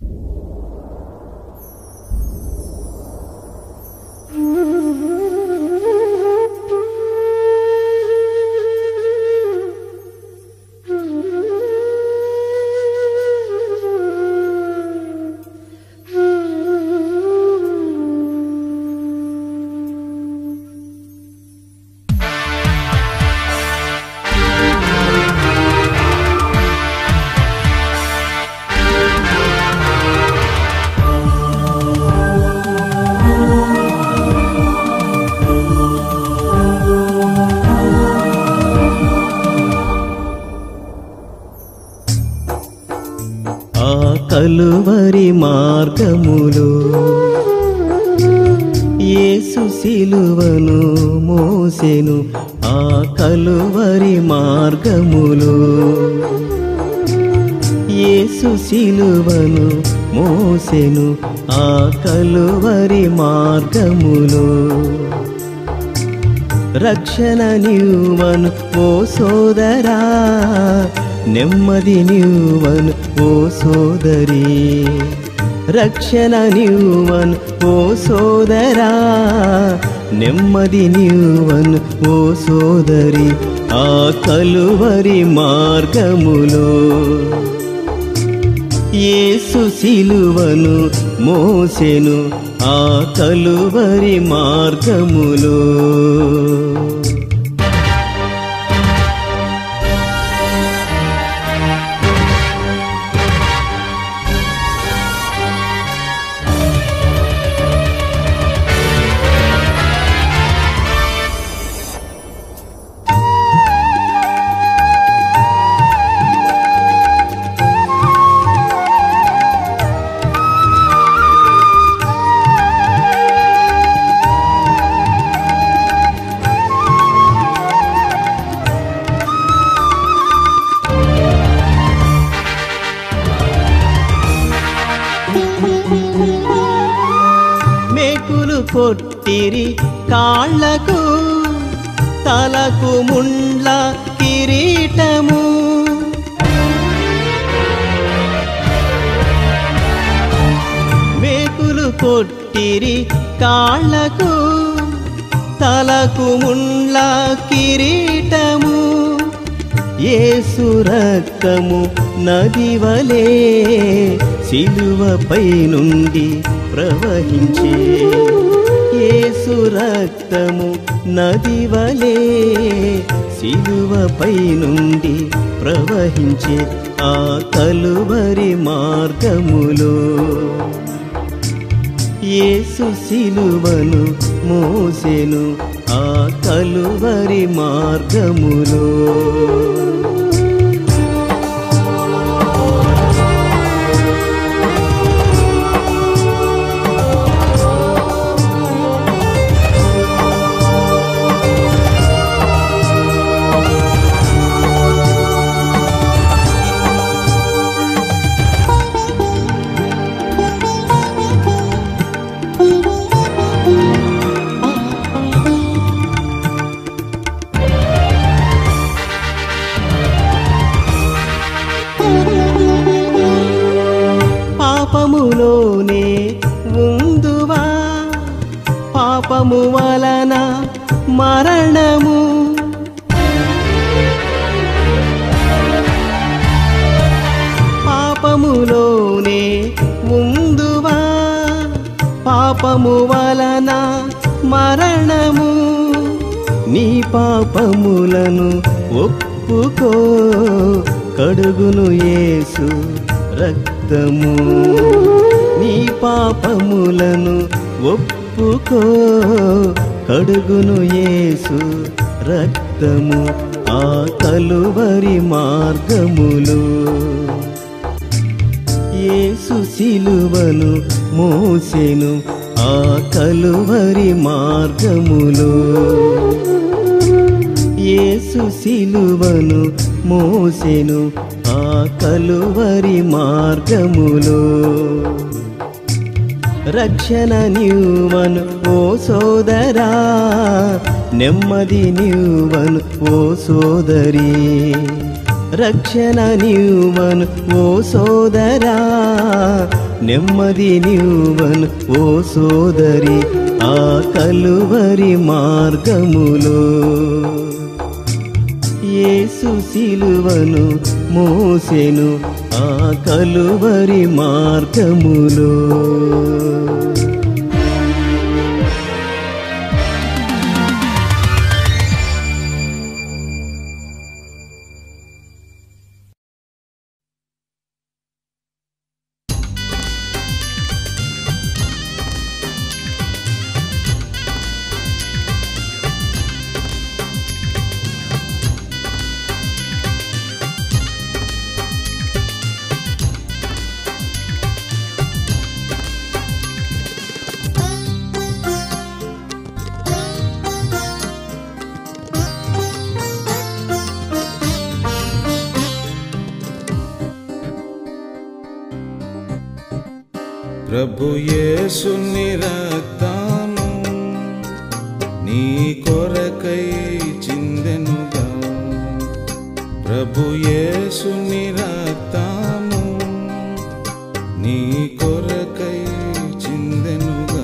ఆ కలువరి మార్గములో యేసు సిలువను మోసెను ఆ కలువరి మార్గములో యేసు సిలువను మోసెను ఆ కలువరి మార్గములో రక్షణ నీవను ఓ సోదరా నెమ్మది నీవను ఓ సోదరి రక్షణ నీవను ఓ సోదరా నెమ్మది నీవను ఓ సోదరి ఆ కలువరి మార్గములో యేసు సిలువను మోసెను ఆ కలువరి మార్గములో మేకులు కొట్టిరి కాళ్ళకు తలకు ముండ్ల కిరీటము మేకులు కొట్టిరి కాళ్ళకు తలకు ముండ్ల కిరీటము యేసు రక్తము నది వలె సిలువపై నుండి ప్రవహించే యేసు రక్తము నది వలె సిలువపై నుండి ప్రవహించే ఆ కలువరి మార్గములో యేసు సిలువను మోసెను ఆ కలువరి మార్గములో పాపములోనే ఉందువా పాపము వలన మరణము పాపములోనే ఉందువా పాపము వలన మరణము నీ పాపములను ఒప్పుకో కడుగును యేసు రక్తము నీ పాపములను ఒప్పుకో కడుగును యేసు రక్తము ఆ కలువరి మార్గములు యేసు సిలువను మోసెను ఆ కలువరి మార్గములో యేసు సిలువను మోసెను ఆ కలువరి మార్గములో రక్షణ నీవను ఓ సోదరా నెమ్మది నీవను ఓ సోదరి రక్షణ నీవను ఓ సోదరా నెమ్మది నివ్వను ఓ సోదరి ఆ కలువరి మార్గములో యేసు సిలువను మోసెను ఆ కలువరి మార్గములో ప్రభు యేసుని రక్తము నీ కొరకై చిందెనుగా ప్రభు యేసుని రక్తము నీ కొరకై చిందెనుగా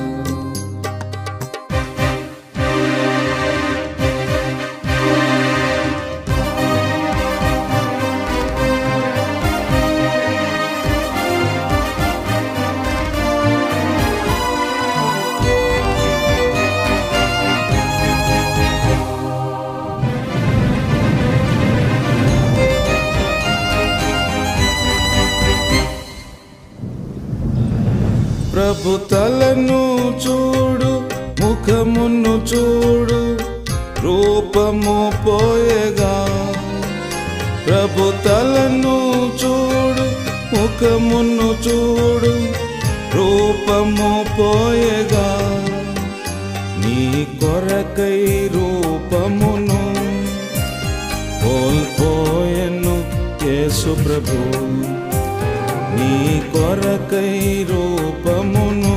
ప్రభు తలను చూడు ముఖమును చూడు రూపము పోయగా ప్రభు తలను చూడు ముఖమును చూడు రూపము పోయగా నీ కొరకై రూపమును కోల్పోయను యేసు ప్రభు నీ కొరకై రూపమును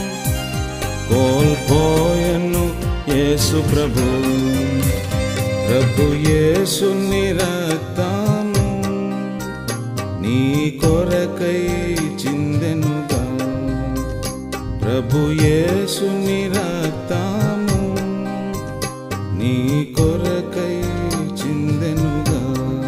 కోల్పోయను యేసు ప్రభు ప్రభు యేసుని రక్తము నీ కొరకై చిందెనుగా ప్రభు యేసుని రక్తము నీ కొరకై చిందెనుగా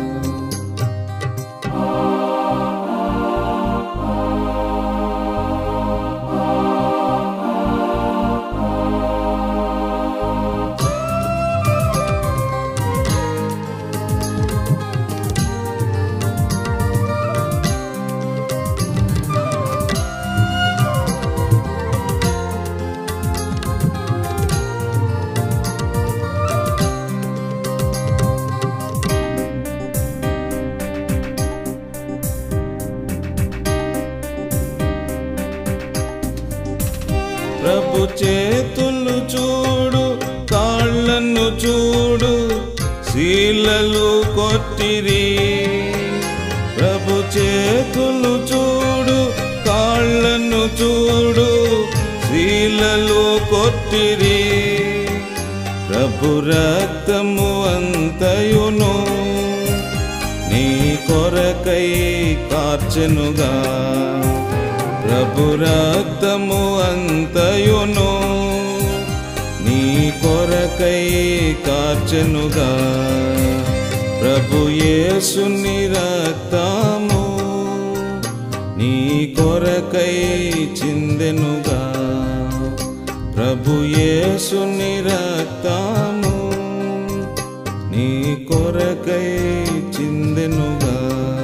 ప్రభు చేతులు చూడు కాళ్ళను చూడు శీలలు కొట్టిరి ప్రభు చేతులు చూడు కాళ్ళను చూడు శీలలు కొట్టిరి ప్రభు రక్తము అంతయును నీ కొరకై కార్చెనుగా ప్రభు రక్తము అంతయును నీ కొరకై కార్చెనుగా ప్రభు యేసుని రక్తము నీ కొరకై చిందెనుగా ప్రభు యేసుని రక్తము నీ కొరకై చిందెనుగా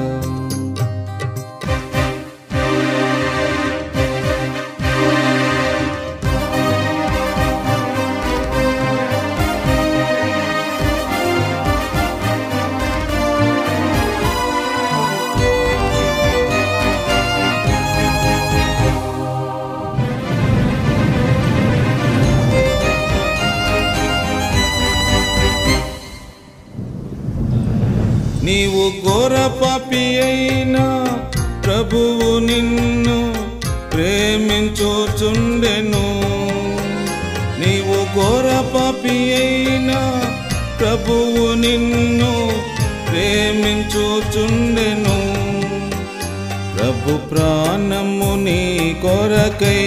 నీవు ఘోర పాపి అయినా ప్రభువు నిన్ను ప్రేమించుచుండెను నీవు ఘోర పాపి అయినా ప్రభువు నిన్ను ప్రేమించుచుండెను ప్రభు ప్రాణము నీ కొరకై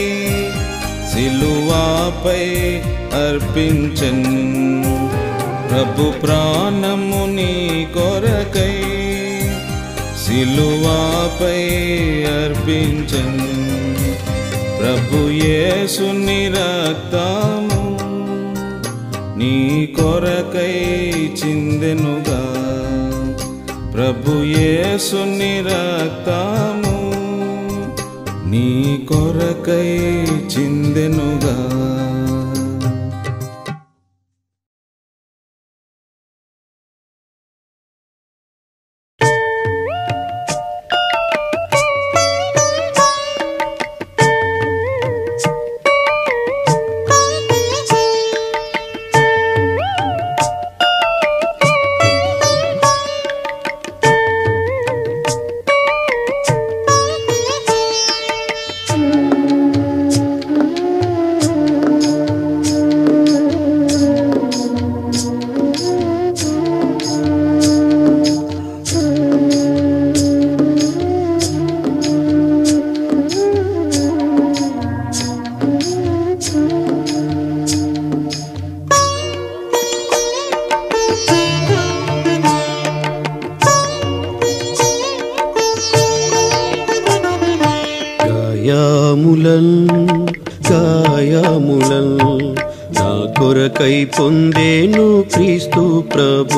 సిలువాపై అర్పించన్ ప్రభు ప్రాణము నీ కొరకై సిలువాపై అర్పించన్ ప్రభు యేసుని రక్తము నీ కొరకై చిందెనుగా ప్రభు యేసుని రక్తము నీ కొరకై చిందెనుగా గాయాములన్ గాయాములన్ నా కొరకై పొందేను క్రీస్తు ప్రభు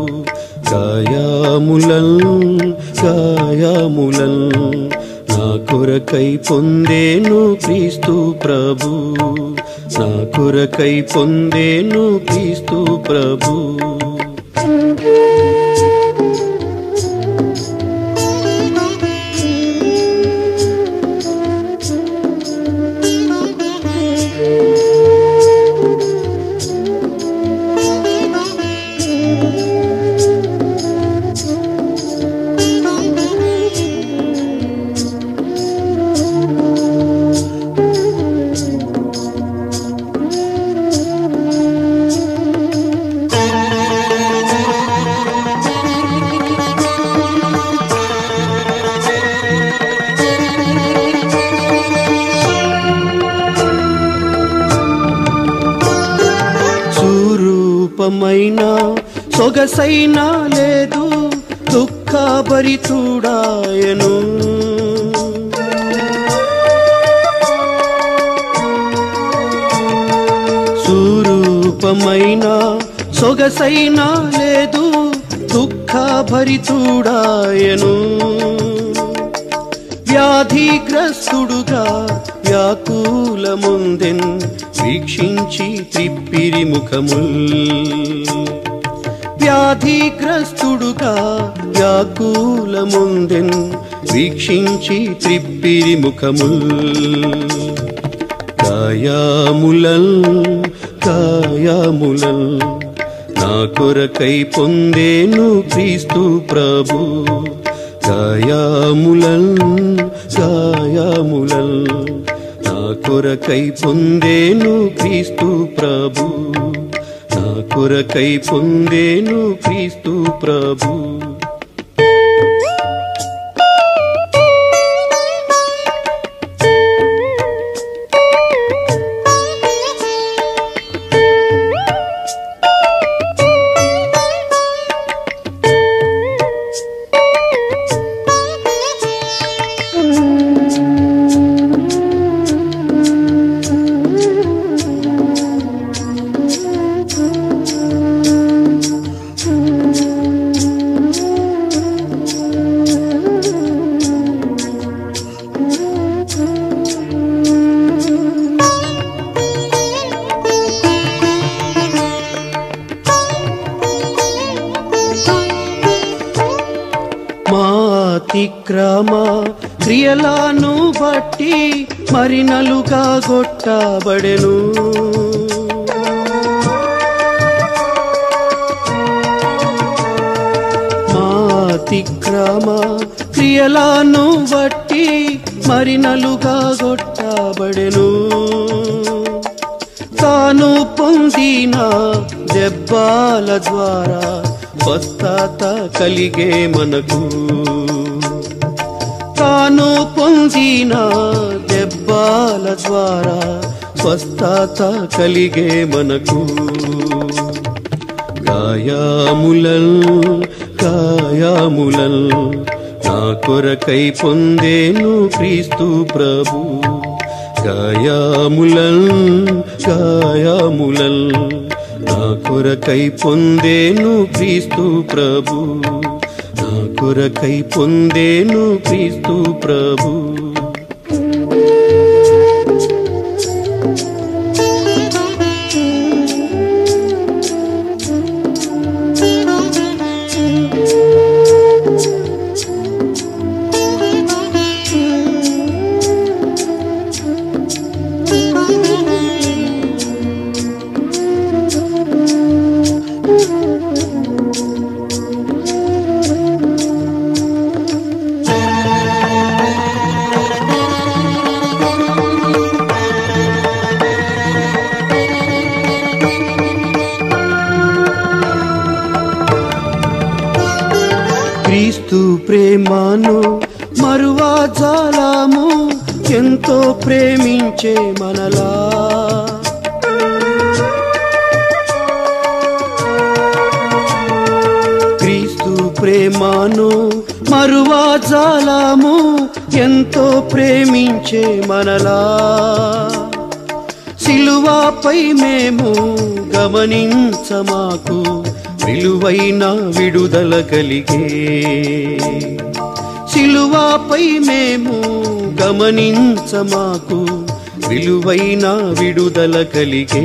గాయాములన్ గాయాములన్ నా కొరకై పొందేను క్రీస్తు ప్రభు నా కొరకై పొందేను క్రీస్తు ప్రభు స్వరూపమైన సొగసైనా లేదు దుఃఖభరితుడాయను స్వరూపమైన సొగసైనా లేదు దుఃఖభరితుడాయను వ్యాధిగ్రస్తుడుగా వ్యాకుల ముందెన్ వీక్షించి త్రిప్పిరి ముఖముల్ వ్యాధిగ్రస్తుడుగా వ్యాకుల ముందెన్ వీక్షించి త్రిప్పిరి ముఖముల్ కాయాములల్ కాయాములల్ నా కొరకై పొందేను క్రీస్తు ప్రభు గాయాములల్ గాయాములల్ నా కొరకై పొందేను క్రీస్తు ప్రభు నా కొరకై పొందేను క్రీస్తు ప్రభు మా అతిక్రమ క్రియలను బట్టి మరి నలుగా గొట్టబడెను మా అతిక్రమ క్రియలను బట్టి మరి నలుగా గొట్టబడెను తాను పొందిన దెబ్బాల ద్వారా స్వస్థత కలిగే మనకు తాను పొందిన దెబ్బాల ద్వారా స్వస్థత కలిగే మనకు గాయాములల్ గాయాములల్ నా కొరకై పొందేను క్రీస్తు ప్రభు గాయాములల్ గాయాములల్ నా కొరకై పొందేను క్రీస్తు ప్రభు నా కొరకై పొందేను క్రీస్తు ప్రభు క్రీస్తు ప్రేమను మరువా జాలము ఎంతో ప్రేమించే మనలా క్రీస్తు ప్రేమను మరువా జాలము ఎంతో ప్రేమించే మనలా సిలువాపై మేము గమనించమాకు విలువైన విడుదల కలిగే సిలువాపై మేము గమనించమాకు విలువైన విడుదల కలిగే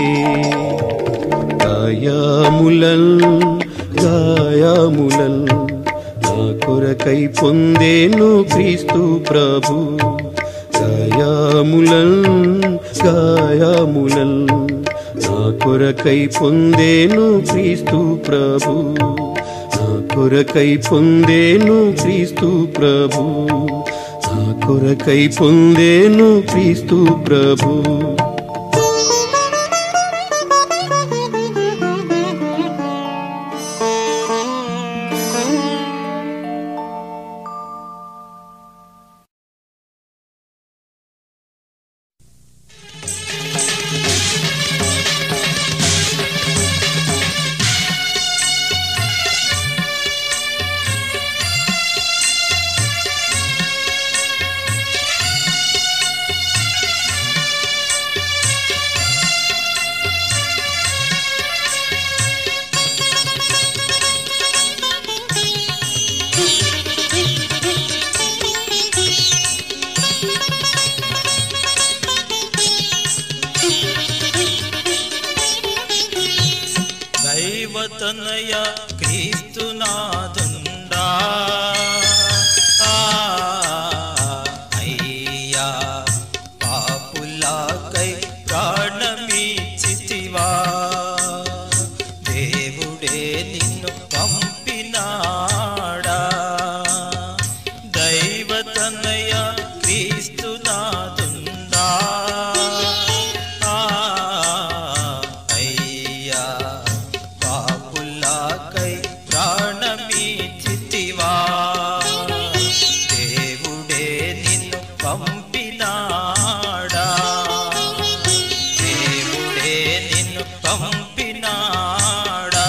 గాయాములల్ గాయాములల్ నా కొరకై పొందేను క్రీస్తు ప్రభు గాయాములల్ గాయాములల్ నా కొరకై పొందేను క్రీస్తు ప్రభు నా కొరకై పొందేను క్రీస్తు ప్రభు నా కొరకై పొందేను క్రీస్తు ప్రభు దైవతనయ క్రీస్తునాదుండా ఆ, అయ్యా పాపులాకై ప్రాణమిచ్చితివా దేవుడే నిన్ను పంపినాడా దైవతనయ క్రీస్తునాదుండా ఆ, అయ్యా పాపులాకై ప్రాణమిచ్చితివా దేవుడే నిన్ను పంపినాడా దేవుడే నిన్ను పంపినాడా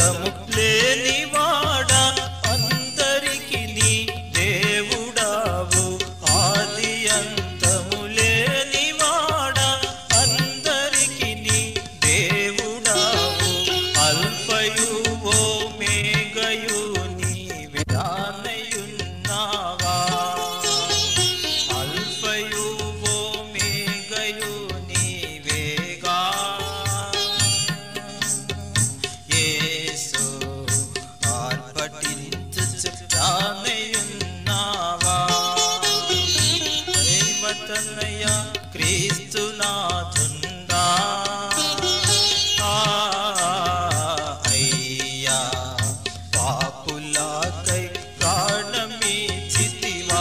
అంతము లేనివాడా అందరికి నీ దేవుడావు ఆది అంతము లేనివాడా అందరికి నీ దేవుడావు అల్పయు ఓ మేఘయు నీవే దానయున్నావా అల్ఫయు ఓ మేఘయు నీవేగా యేసు ఆర్పటించు దానయున్నావా దైవతనయ క్రీస్తునాథుందా ఆ, అయ్యా పాపులాకై ప్రాణమీచితివా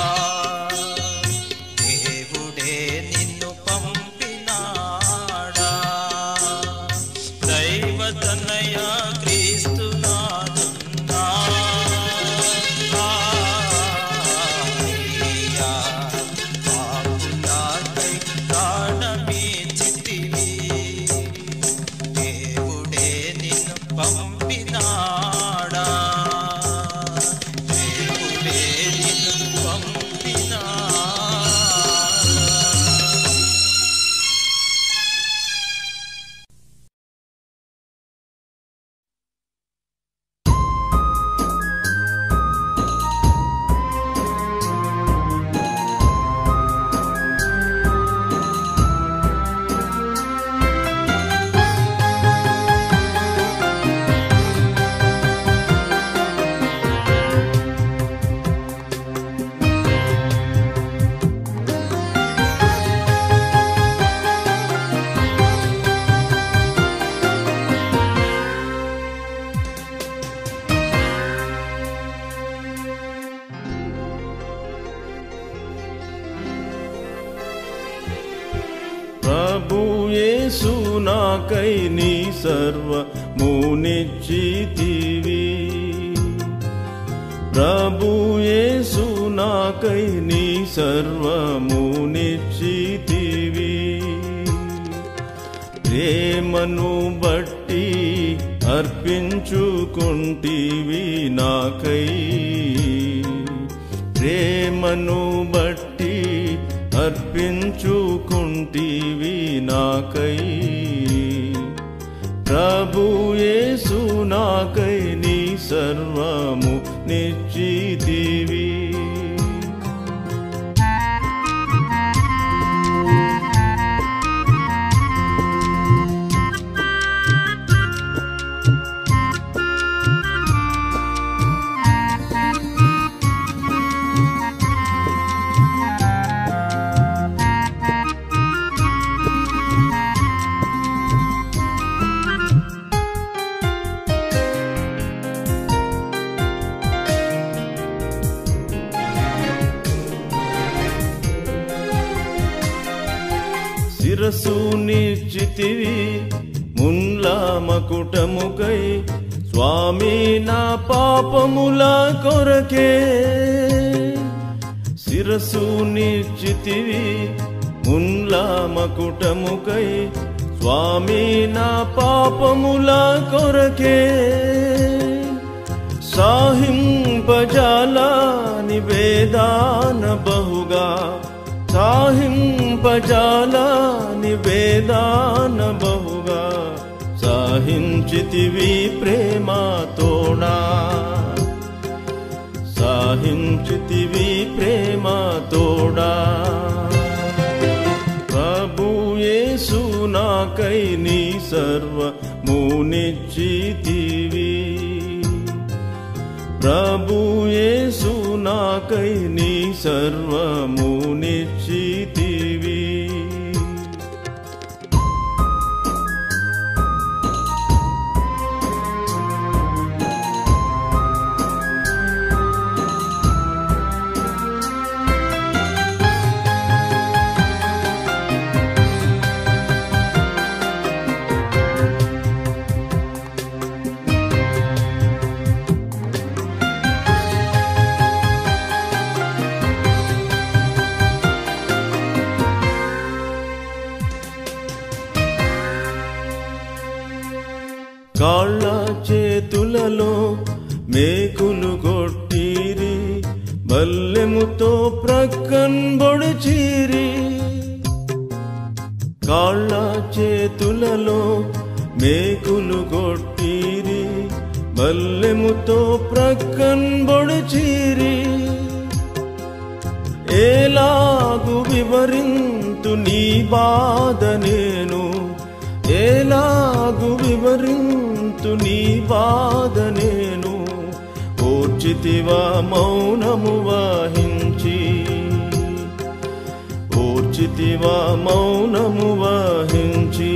దేవుడే నిన్ను పంపినాడా దైవతనయ క్రీస్తునాథున్నా అయ్యా పాపులాకై ప్రాణమీచితివి దేవుడే నిన్ను పంపినాడా దేవుడే నిన్ను పంపినాడా ప్రభు యేసు నాకై నీ సర్వమునిచ్చితివి ప్రభు యేసు నాకై నీ సర్వమునిచ్చితివి ప్రేమను బట్టి అర్పించుకుంటివి నాకై ప్రేమను బట్టి అర్పించుకుంటివి నాకై ప్రభు యేసు నాకై నీ సర్వము నిశ్చితివి శిరసు నిశ్చితివి మున్ల మకుటముకై స్వామి నా పాపముల కొరకే శిరసు నిశ్చితివి మున్ల మకుటముకై స్వామి నా పాపముల కొరకే సాహింపజాల నివేదాన బహుగా సాహింపజాల నివేదాన బహుగా సాహించితివి ప్రేమతోడా సాహించితివి ప్రేమతోడా ప్రభు యేసు నాకై నీ సర్వమునిచ్చితివి ప్రభు యేసు నాకై నీ సర్వమునిచ్చితివి కాళ్ళ చే చేతులలో మేకులు కొట్టిరి బల్లెముతో ప్రక్కన్ బొడిచిరి కాళ్ళ చేతులలో మేకులు కొట్టిరి బల్లెముతో ప్రక్కన్ బొడిచిరి ఏలాగు వివరింతు నీ బాధ నేను ఏలాగు వివరింతు నీ బాధ నేను ఓర్చితివా మౌనము వహించి ఓర్చితివా మౌనము వహించి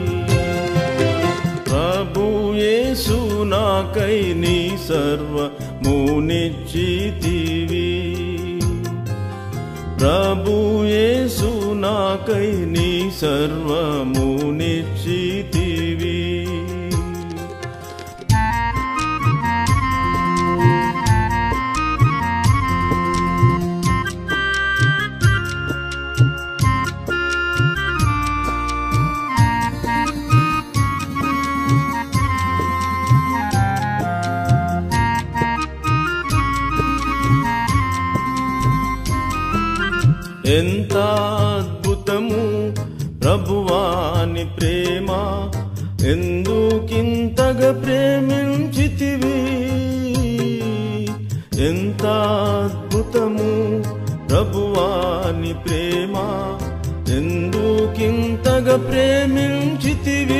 ప్రభు యేసు నాకై నీ సర్వమునిచ్చితివి ప్రభు యేసు నాకై నీ సర్వమునిచ్చితివి ఎంత అద్భుతము ప్రభువాని ప్రేమ ఎందుకింతగా ప్రేమించితివి ఎంత అద్భుతము ప్రభువాని ప్రేమ ఎందుకింతగా ప్రేమించితివి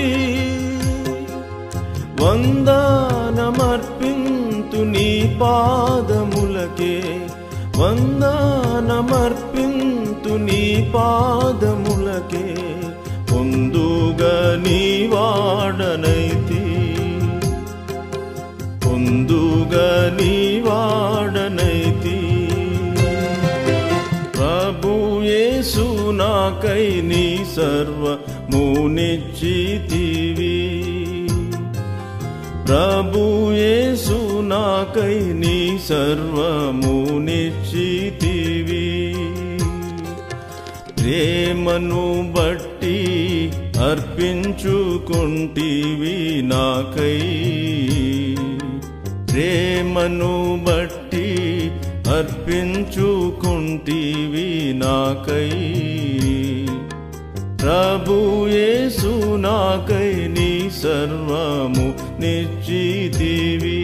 వందనమర్పింతు నీ పాదములకే వందనమర్పింతు నీ పాదములకే పొందుగా నీ వాడనైతి పొందుగా నీ వాడనైతి ప్రభు యేసు నాకై నీ సర్వమునిచ్చితివి ప్రభు యేసు నాకై నీ సర్వమునిచ్చితివి ప్రేమను బట్టి అర్పించుకుంటివి నాకై ప్రేమను బట్టి అర్పించుకుంటివి నాకై ప్రభు యేసు నాకై నీ సర్వము నిశ్చితివి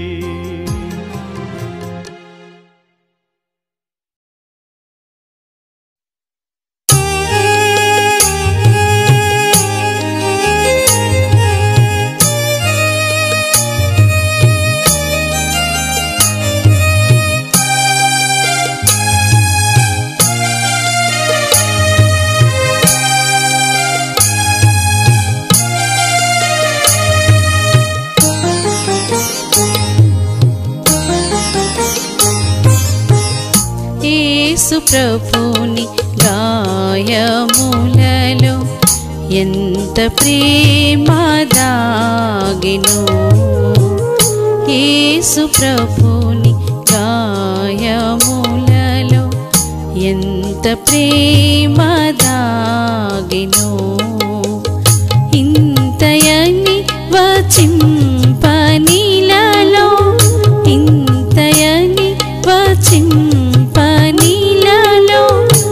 యేసు ప్రభుని గాయములలో ఎంత ప్రేమ దాగిను యేసు ప్రభుని గాయములలో ఎంత ప్రేమ దాగిను ఇంతయని వచింపనిలలో ఇంతయని వచింపనిలలో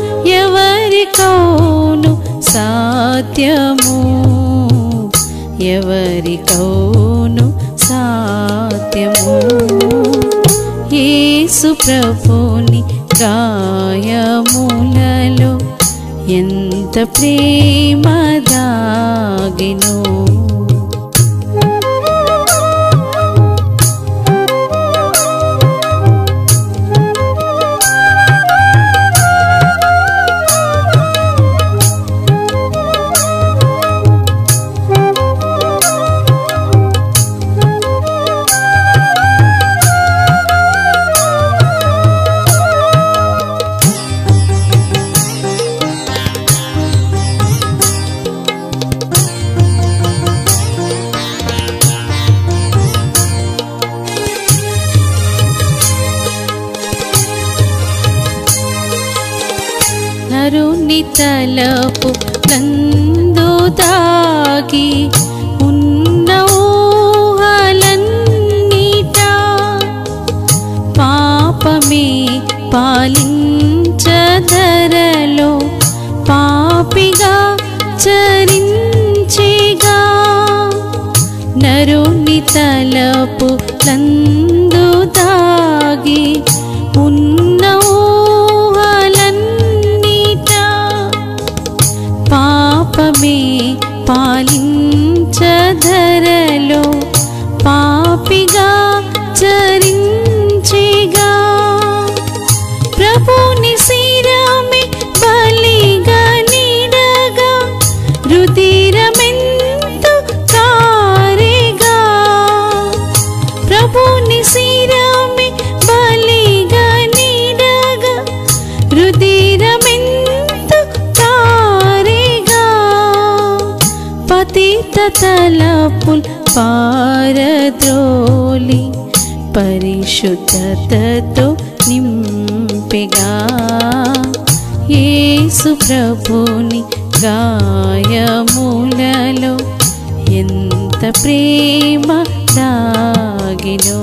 ఎవరికౌను సాధ్యము ఎవరికౌను సాధ్యము యేసు ప్రభుని గాయములలో ఎంత ప్రేమ దాగిను నరుని తలపు నందు దాగి ఉన్న ఊహలన్నీ చరించేగా నరుని తలపు లందు దాగి ఉన్న ఊహలన్నిటా పాపమే పాలించధరలో పాపిగా చరించేగా ప్రభుని శిరమే బలిగా నీడగా రుధిరమెంతో కారేగా ప్రభుని శిరమే బలిగా నీడగా రుధిరమెంతో కారేగా పతిత తలపుల్ పారద్రోలి పరిశుద్ధతతో నింపెగా యేసు ప్రభుని గాయములలో ఎంత ప్రేమ దాగినో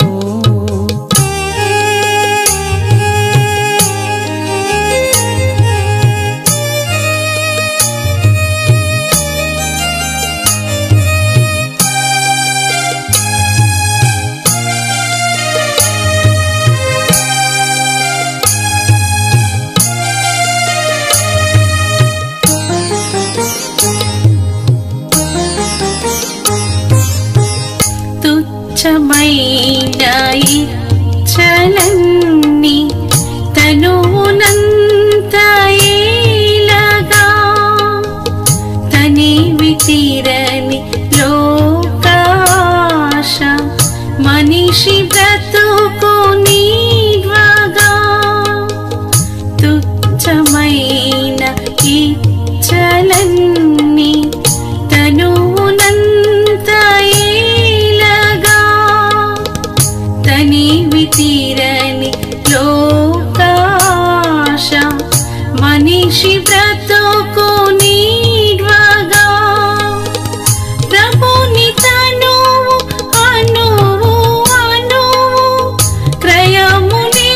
తుచ్చమైన ఇచ్చలన్నీ తనువునంత ఏలగా తనివి తీరని లోకాశ మనిషి బ్రతుకు నీడ్వగా తుచ్చమైన ఇచ్చలన్నీ తనువునంత ఏలగా తనివి తీరని లోకాశ మనిషి బ్రతుకు నీడ్వగా ప్రభుని తనువు అనువు అనువు క్రయముని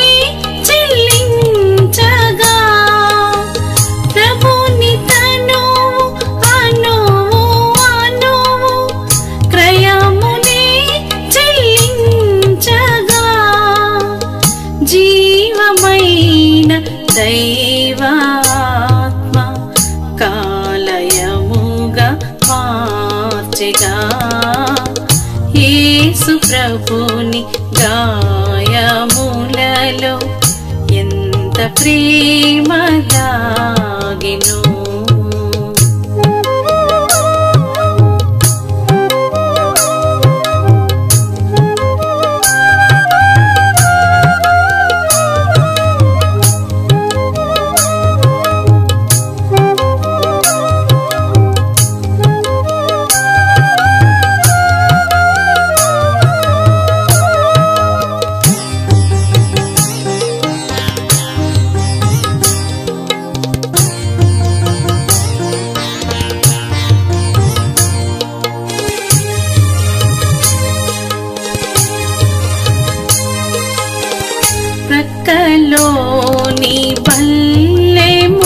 చెల్లించగా ప్రభుని తనువు అనువు అనువు క్రయముని చెల్లించగా జీవమైన దైవాత్మ కాలయముగా మార్చెగా యేసు ప్రభుని గాయములలో ఎంత ప్రేమ దాగినో ప్రక్కలోని బల్లెము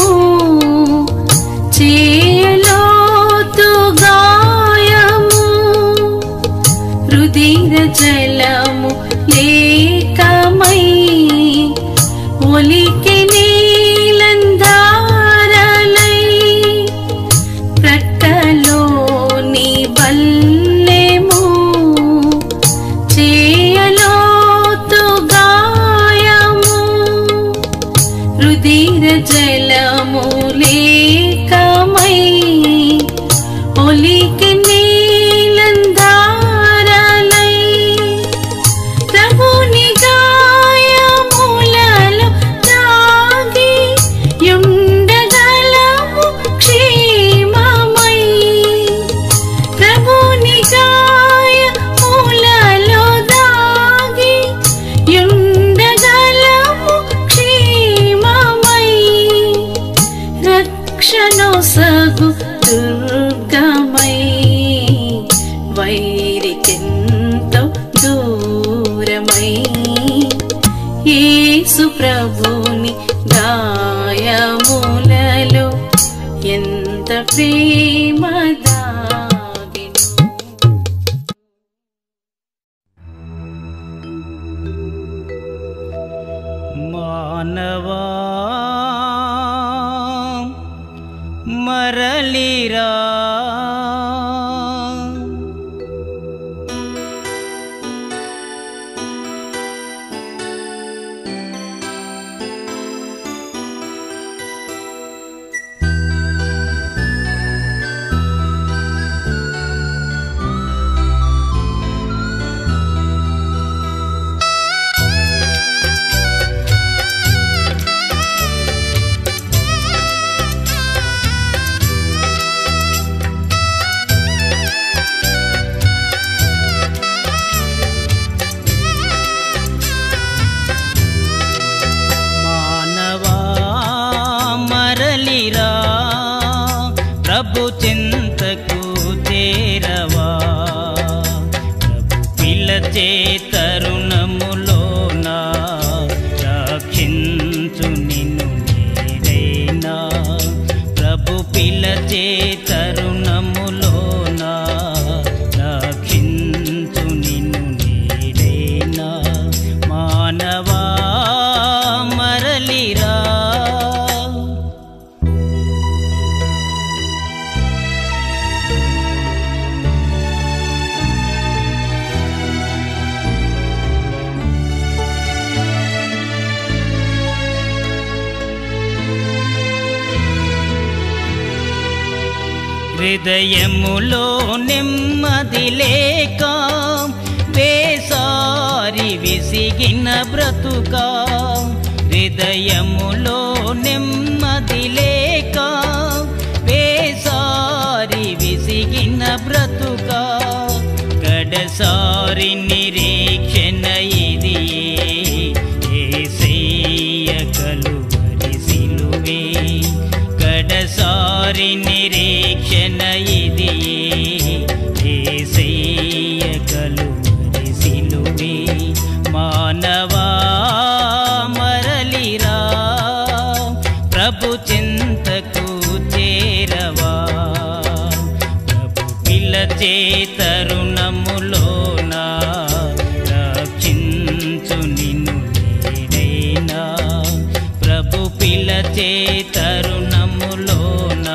చేయలోతు గాయము రుధిర జలము లేకమై ఒలికి నీలందారలై ప్రక్కలోని బల్లెము చేయలోతు గాయము రుధిర జలము లేకమై ఒలికి నీలందారలై ప్రభుని గాయములలో దాగి యుండగలము క్షేమమై ప్రభుని గాయములలో దాగి యుండగలము క్షేమమై రక్షణోసగు దుర్గమై వైరికెంతో దూరమై యేసు ప్రభుని గాయములలో ఎంత ఎంత ప్రేమ దాగెను మానవా మరలిరా మానవా మరలిరా ప్రభు చింతకు చేరవా ప్రభు పిలచే తరుణములోన రక్షించు నిన్ను నేరైనా ప్రభు పిలచే తరుణములోన రక్షించు నిన్ను నేరైనా మానవా మరలిరా హృదయములో నెమ్మది లేక వేసారి విసిగిన బ్రతుక హృదయములో నెమ్మది లేక వేసారి విసిగిన బ్రతుక కడసారి నిరీక్షణ ఇది ఏసయ్య కలువరి సిలువే కడసారి నిరీక్షణ ఇది ఏసయ్య కలువరి సిలువే మానవా మరలిరా ప్రభు చింతకు చేరవా ప్రభు పిలచే తరుణములోన రక్షించు నిన్ను నేనైనా ప్రభు పిలచే తరుణములోన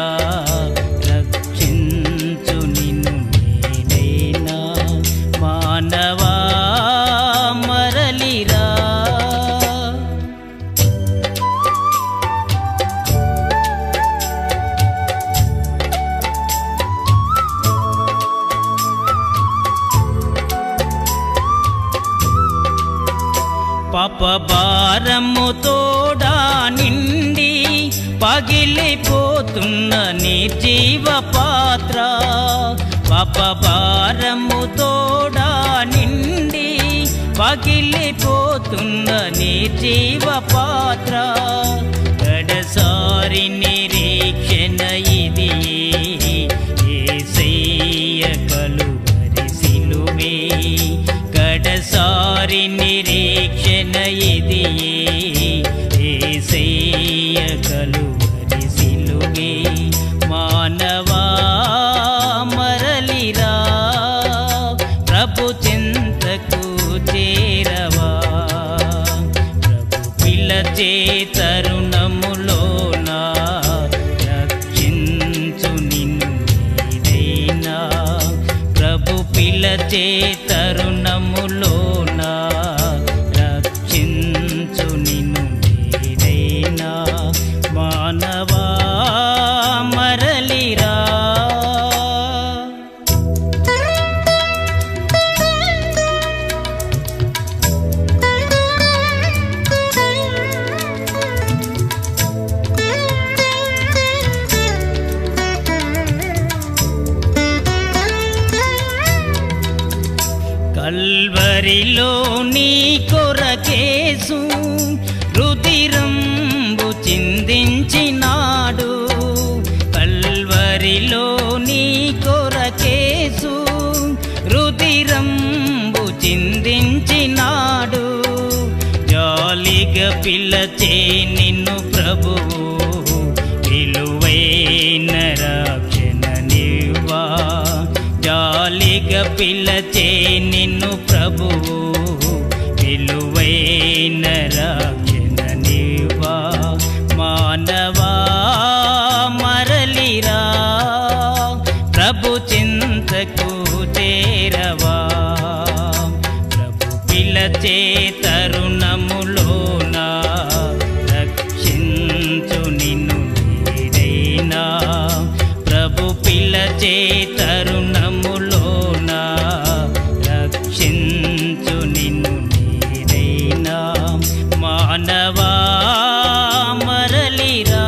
రక్షించు నిన్ను నేనైనా మానవా మరలిరా పాప భారము తోడా నిండి పగిలిపోతున్న నిర్జీవ పాత్ర పాప భారము తోడా నిండి పగిలిపోతున్న నిర్జీవ పాత్ర గడసారి నిరీక్షణ ఇది ఏసయ్య కలువరి సిలువే కడసారి నిరీక్షణ ఇది ఏసయ్య కలువరి సిలువే మానవా మరలిరా ప్రభు చింతకు చేరవా ప్రభు పిలచే తరుణములోన రక్షించు నిన్ను నీదైనా ప్రభు పిలచే తరుణములోన రక్షించు నిన్ను నీదైనా మానవా మరలిరా కల్వరిలో నీ కొరకేసు రుదిరంబు చిందించినాడు కల్వరిలో నీ కొరకేసు రుదిరంబు చిందించినాడు జాలిగా పిల్లచే నిన్ను ప్రభువు విలువైన రా జాలిగా పిలచే నిన్ను ప్రభువు విలువైన రక్షణ నీవా మానవా మరలిరా ప్రభు చింతకు చేరవా ప్రభు పిలచే తరుణములోన రక్షించు నిన్ను నీడైనా ప్రభు పిలచే తరుణములోన రక్షించు నిన్ను నీడైనా మానవా మరలిరా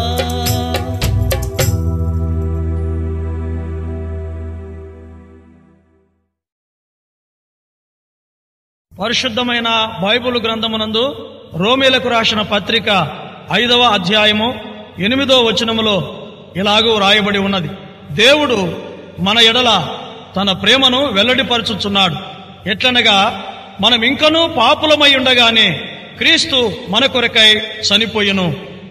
పరిశుద్ధమైన బైబిల్ గ్రంథమునందు రోమేలకు రాసిన పత్రిక ఐదవ అధ్యాయము ఎనిమిదో వచనములో ఇలాగూ రాయబడి ఉన్నది దేవుడు మన ఎడల తన ప్రేమను వెల్లడిపరచుచున్నాడు ఎట్లనగా మనం ఇంకనూ పాపులమై ఉండగానే క్రీస్తు మన కొరకై చనిపోయెను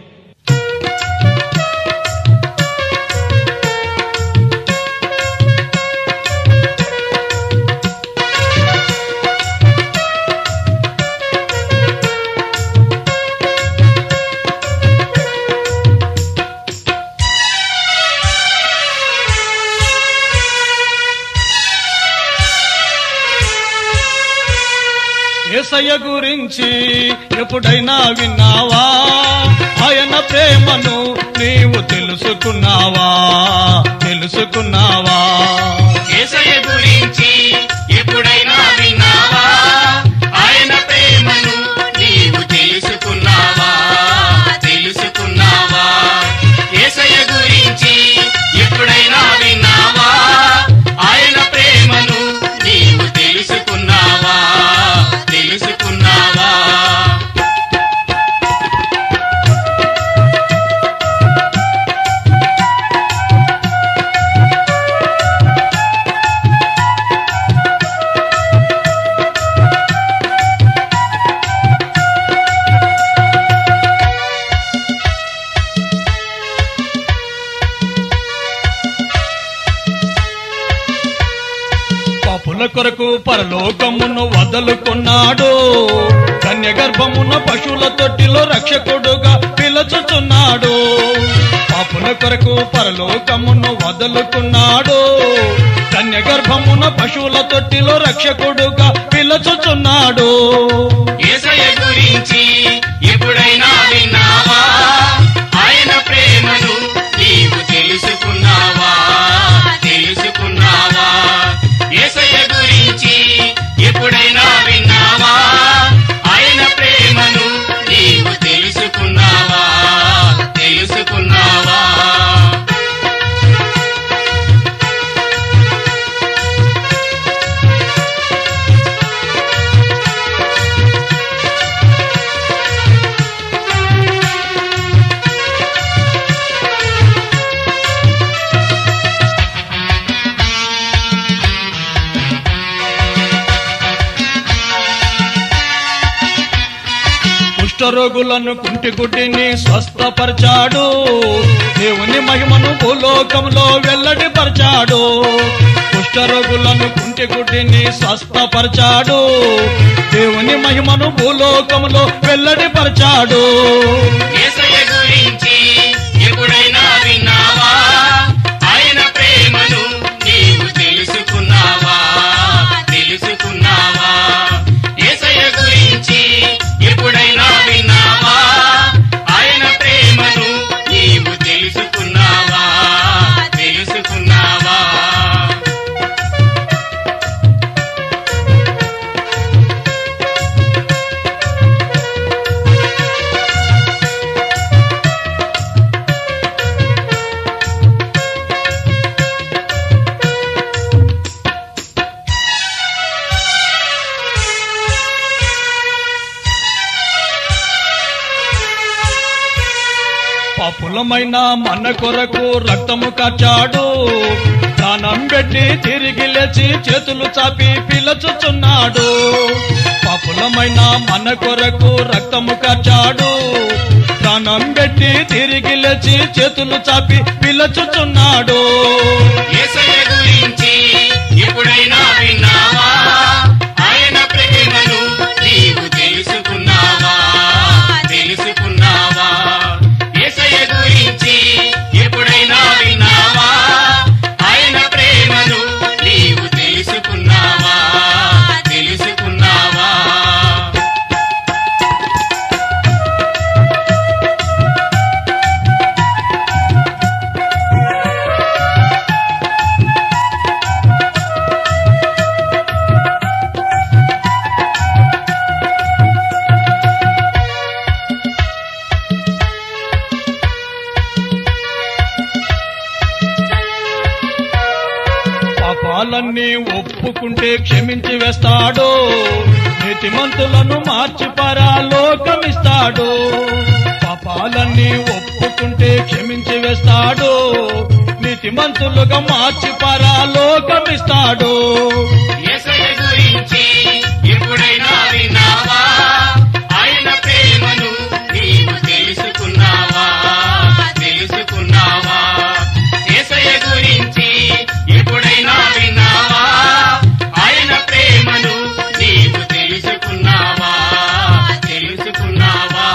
ఏసయ్య గురించి ఎప్పుడైనా విన్నావా ఆయన ప్రేమను నీవు తెలుసుకున్నావా తెలుసుకున్నావా యేసయ్య గురించి ఎప్పుడైనా విన్నావా ఆయన ప్రేమను నీవు తెలుసుకున్నావా తెలుసుకున్నావా యేసయ్య గురించి ఎప్పుడైనా విన్నావా ఆయన ప్రేమను నీవు తెలుసుకున్నావా తెలుసుకున్నావా పాపుల కొరకు పరలోకమును వదలుకున్నాడు కన్య గర్భమున పశువుల తొట్టిలో రక్షకుడుగా పిలుచుచున్నాడు పాపుల కొరకు పరలోకమును వదలుకున్నాడు కన్య గర్భమున పశువుల తొట్టిలో రక్షకుడుగా పిలుచుచున్నాడు యేసయ్య గురించి ఎప్పుడైనా విన్నావా ఆయన ప్రేమను నీవు తెలుసుకున్నావా తెలుసుకున్నావా యేసయ్య గురించి ఎప్పుడైనా విన్నావా ఆయన ప్రేమను నీవు తెలుసుకున్నావా తెలుసుకున్నావా కుష్ఠరోగులను కుంటి గుడ్డిని స్వస్థపరిచాడు దేవుని మహిమను భూలోకంలో వెల్లడిపరిచాడు కుష్ఠరోగులను కుంటి గుడ్డిని స్వస్థపరిచాడు దేవుని మహిమను భూలోకంలో వెల్లడిపరిచాడు యేసయ్య గురించి ఎప్పుడైనా విన్నావా ఆయన ప్రేమను నీవు తెలుసుకున్నావా తెలుసుకున్నావా యేసయ్య గురించి ఎప్పుడైనా విన్నావా ఆయన ప్రేమను నీవు తెలుసుకున్నావా తెలుసుకున్నావా పాపులమైన మన కొరకు రక్తము కార్చాడు ప్రాణం పెట్టి తిరిగి లేచి చేతులు చాపి పిలచుచున్నాడు పాపులమైన మన కొరకు రక్తము కార్చాడు ప్రాణం పెట్టి తిరిగి లేచి చేతులు చాపి పిలచుచున్నాడు యేసయ్య గురించి పాపాలన్నీ ఒప్పుకుంటే క్షమించి వేస్తాడు నీతిమంతులను మార్చి పరాలోకమిస్తాడు పాపాలన్నీ ఒప్పుకుంటే క్షమించి వేస్తాడు నీతిమంతులుగా మార్చి పరాలోకమిస్తాడు యేసయ్య గురించి ఎప్పుడైనా విన్నావా ఆయన ప్రేమను నీవు తెలుసుకున్నావా తెలుసుకున్నావా యేసయ్య గురించి ఎప్పుడైనా విన్నావా ఆయన ప్రేమను నీవు తెలుసుకున్నావా తెలుసుకున్నావా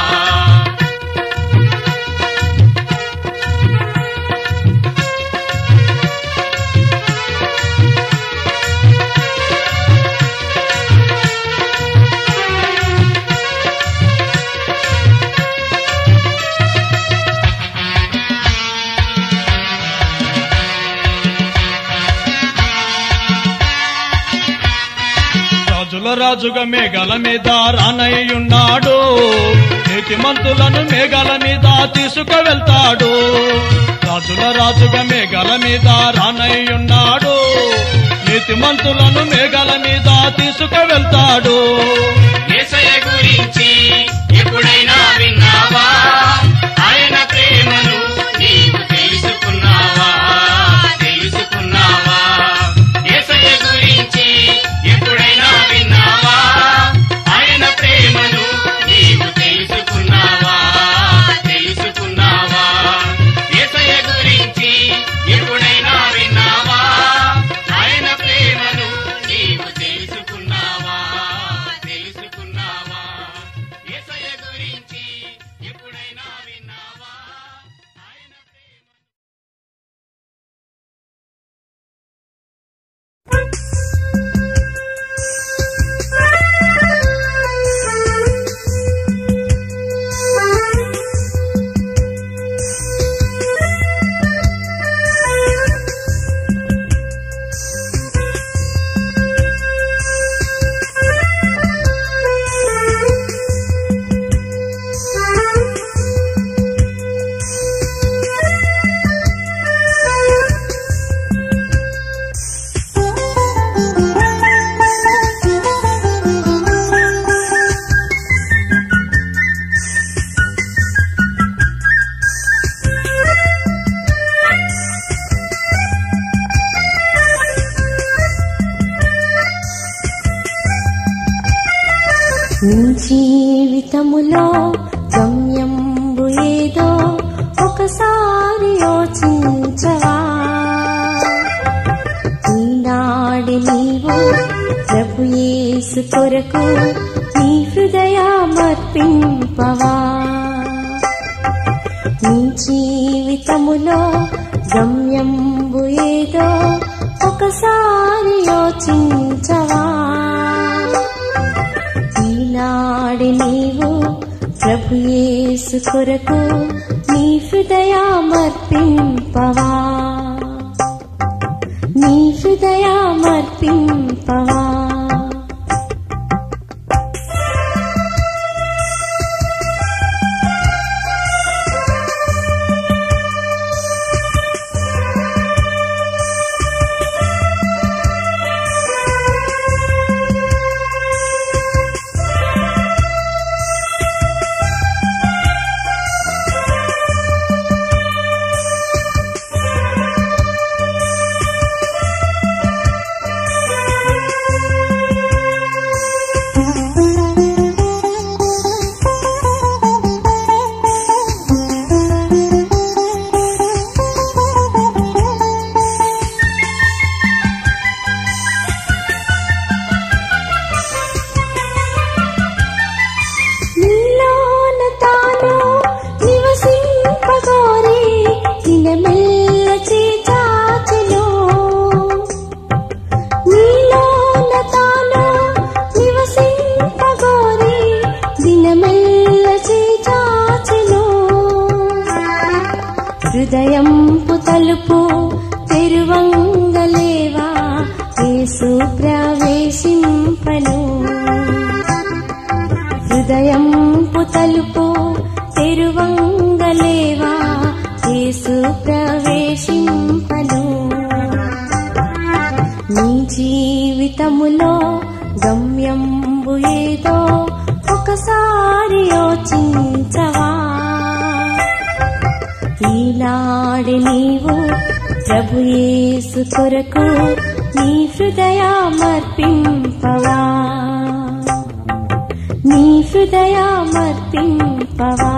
రాజుల రాజుగా మేఘాల మీద రానయ్యున్నాడు నీతిమంతులను మేఘాల మీద తీసుకు వెళ్తాడు రాజుల రాజుగా మేఘాల మీద రానయ్యున్నాడు నీతిమంతులను మేఘాల మీద తీసుకు వెళ్తాడు యేసయ్య గురించి ఎప్పుడైనా విన్నావా ఆయన ప్రేమను నీవు తెలుసుకున్నావా తెలుసుకున్నావా యేసయ్య గురించి ఎప్పుడైనా విన్నావా ఆయన ప్రేమను నీవు తెలుసుకున్నావా తెలుసుకున్నావా యేసయ్య గురించి ఎప్పుడైనా విన్నావా ఆయన ప్రేమను నీవు తెలుసుకున్నావా తెలుసుకున్నావా యేసయ్య గురించి ఎప్పుడైనా విన్నావా ఆయన ప్రేమ నీ జీవితములో గమ్యంబు ఏదో ఒకసారి యోచించవా ఈనాడు నీవు ప్రభు యేసు కొరకు నీ హృదయమర్పింపవా నీ జీవితములో గమ్యంబు ఏదో ఒకసారి యోచించవా ఈనాడు నీవు ప్రభు యేసు కొరకు నీ హృదయమర్పింపవా నీ హృదయమర్పింపవా జీవితములో గమ్యంబు ఏదో ఒకసారి యోచించవా ఈనాడు నీవు ప్రభు యేసు కొరకు నీ హృదయమర్పింపవా నీ హృదయమర్పింపవా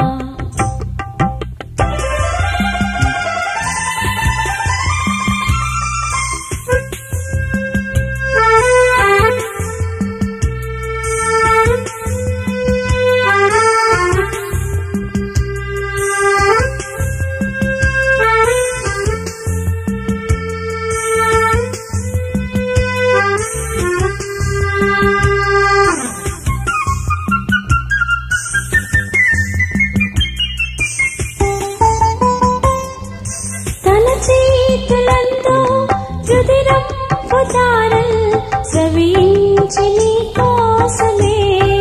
తన చేతులంతో రుదిరం పుతారల్ స్రవించి నీ కోసమే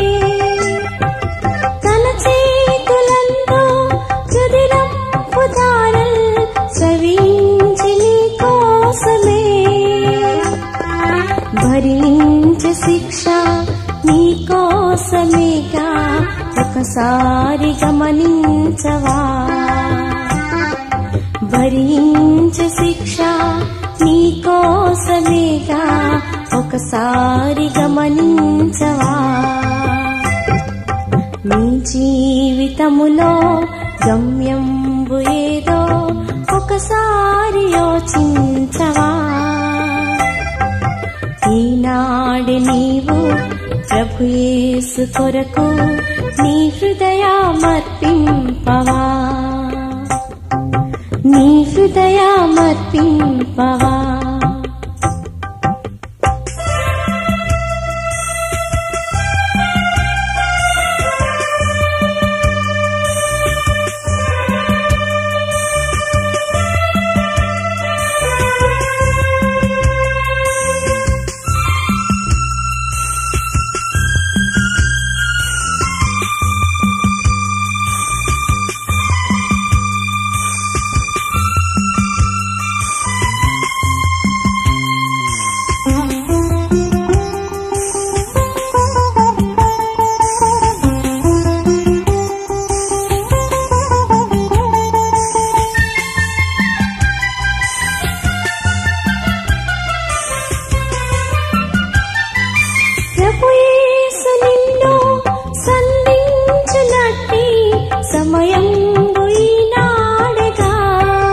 తన చేతులంతో రుదిరం పుతారల్ స్రవించి నీ కోసమే భరించే శిక్ష నీ కోసమేగా ఒకసారి గమనించవా భరించే శిక్ష నీ కోసమేగా ఒకసారి గమనించవా నీ జీవితములో గమ్యంబు ఏదో ఒకసారి యోచించవా ఈనాడు నీవు ప్రభు యేసు కొరకు నీ హృదయమర్పింపవా నీ హృదయమర్పింపవా ప్రభు యేసు నిన్ను సంధించునట్టి సమయం ఈనాడగా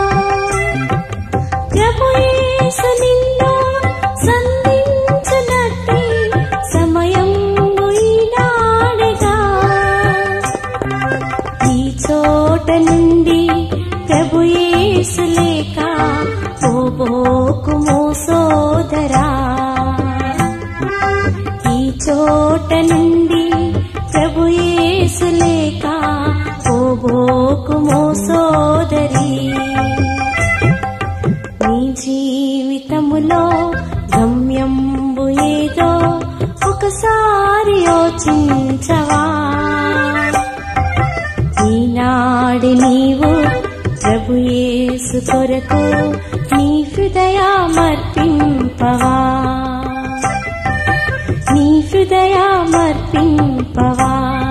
ప్రభు యేసు నిన్ను సంధించునట్టి సమయం ఈనాడగా ఈ చోట నుండి ప్రభు యేసు లేక పోబోకుమో సోదరా ఈ చోట నుండి ప్రభు యేసు లేక పోబోకుమో సోదరి నీ జీవితములో గమ్యంబు ఏదో ఒకసారి యోచించవా ఈనాడు నీవు ప్రభు యేసు కొరకు నీ హృదయమర్పింపవా నీ హృదయమర్పింపవా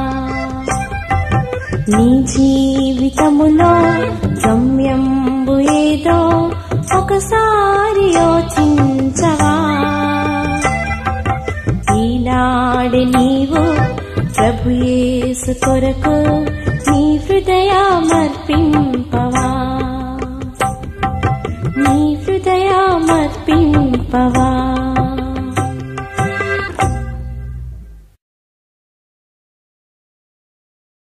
నీ జీవితములో గమ్యంబు ఏదో ఒకసారి యోచించవా ఈనాడు నీవు ప్రభు యేసు కొరకు నీ హృదయమర్పింప